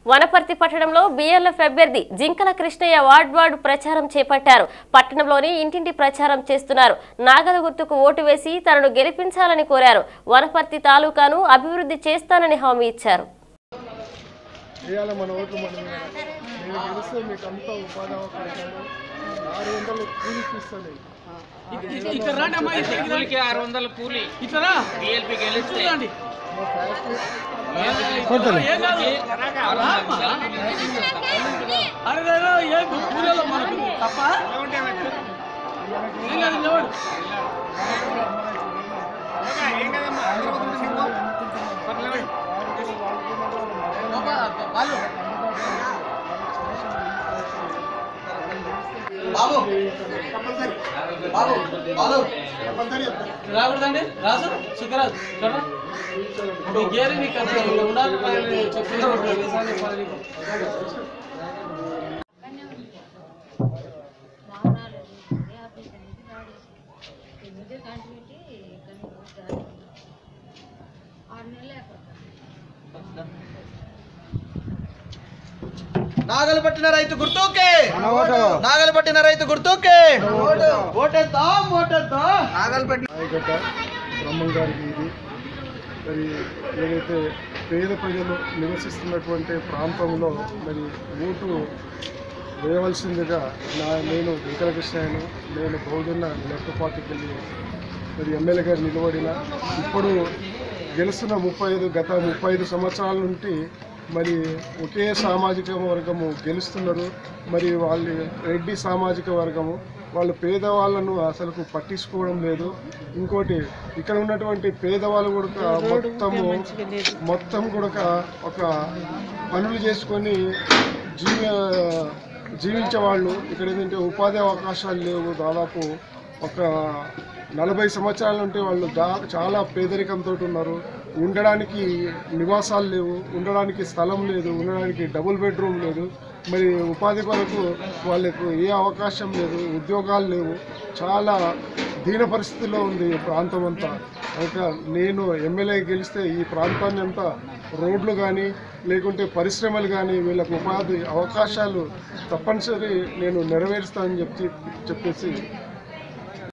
వనపర్తి పట్టణంలో బీఎల్ఎఫ్ అభ్యర్థి జింకల కృష్ణయ్య వార్డ్ వార్డు ప్రచారం చేపట్టారు పట్టణంలోని ఇంటింటి ప్రచారం చేస్తున్నారు నాగల గుర్తుకు ఓటు వేసి తనను గెలిపించాలని కోరారు వనపర్తి తాలూకాను అభివృద్ధి చేస్తానని హామీ ఇచ్చారు వేయాలి మన ఓట్లు మన మీద. నేను గెలిస్తే మీకు అంతా ఉపాధి అవకాశాలు ఆరు వందలు కూలికి ఇస్తాను ఇక్కడ రండి అమ్మా ఇక్కడ రండి. కూలికి ఆరు వందల కూలి ఇట్లా రా. బిఎల్పి గెలిస్తే ఇట్లా రండి. మా ఫ్యాక్టరీ ఏం కాదు. రా అమ్మా. అరే రే రే, ఏం కూలీలో మనకు తప్ప ఏం కాదు నిలబడు. బాబా, వాళ్ళు. బాబు బాబు బాబు రాకూడదండి రాజు సుఖరాజు చూడరా నీ గేరి నీకు అంత ఇక్కడ ఉండాలి అని చెప్తున్నారు ఎన్నిసార్లు చెప్పాలి నీకు? వాహనాలు ఏ ఆఫీస్ అనేది వాడేసి ఎనిమిది కంటి పెట్టి కానీ గాలి ఆరు నెలలు అయిపోతుంది నాగలు పట్టిన రైతు గుర్తుకే నాగలు పట్టిన రైతు గుర్తుకే ఓటేద్దాం ఓటేద్దాం నాగలు పట్టిన నాయకట్ట బ్రహ్మం గారికి ఇది మరి ఏదైతే పేద ప్రజలు నివసిస్తున్నటువంటి ప్రాంతంలో మరి ఓటు వేయవలసిందిగా నా నేను వెంకటకృష్ణయ్యను నేను బహుజన లెఫ్ట్ పార్టీకి వెళ్ళి మరి ఎమ్మెల్యే గారు నిలబడిన ఇప్పుడు గెలుస్తున్న ముప్పై ఐదు గత ముప్పై ఐదు సంవత్సరాల నుండి మరి ఒకే సామాజిక వర్గము గెలుస్తున్నారు మరి వాళ్ళు రెడ్డి సామాజిక వర్గము వాళ్ళు పేదవాళ్ళను అసలు పట్టించుకోవడం లేదు ఇంకోటి ఇక్కడ ఉన్నటువంటి పేదవాళ్ళు కూడా మొత్తము మొత్తం కూడా ఒక పనులు చేసుకొని జీవ జీవించే వాళ్ళు ఇక్కడ ఏంటంటే ఉపాధి అవకాశాలు లేవు దాదాపు ఒక నలభై సంవత్సరాల నుండి వాళ్ళు దా చాలా పేదరికంతో ఉన్నారు ఉండడానికి నివాసాలు లేవు ఉండడానికి స్థలం లేదు ఉండడానికి డబుల్ బెడ్రూమ్ లేదు మరి ఉపాధి కొరకు వాళ్ళకు ఏ అవకాశం లేదు ఉద్యోగాలు లేవు చాలా దీన పరిస్థితిలో ఉంది ఈ ప్రాంతం అంతా కనుక నేను ఎమ్మెల్యే గెలిస్తే ఈ ప్రాంతాన్ని అంతా రోడ్లు కానీ లేకుంటే పరిశ్రమలు కానీ వీళ్ళకు ఉపాధి అవకాశాలు తప్పనిసరి నేను నెరవేరుస్తానని చెప్పి చెప్పేసి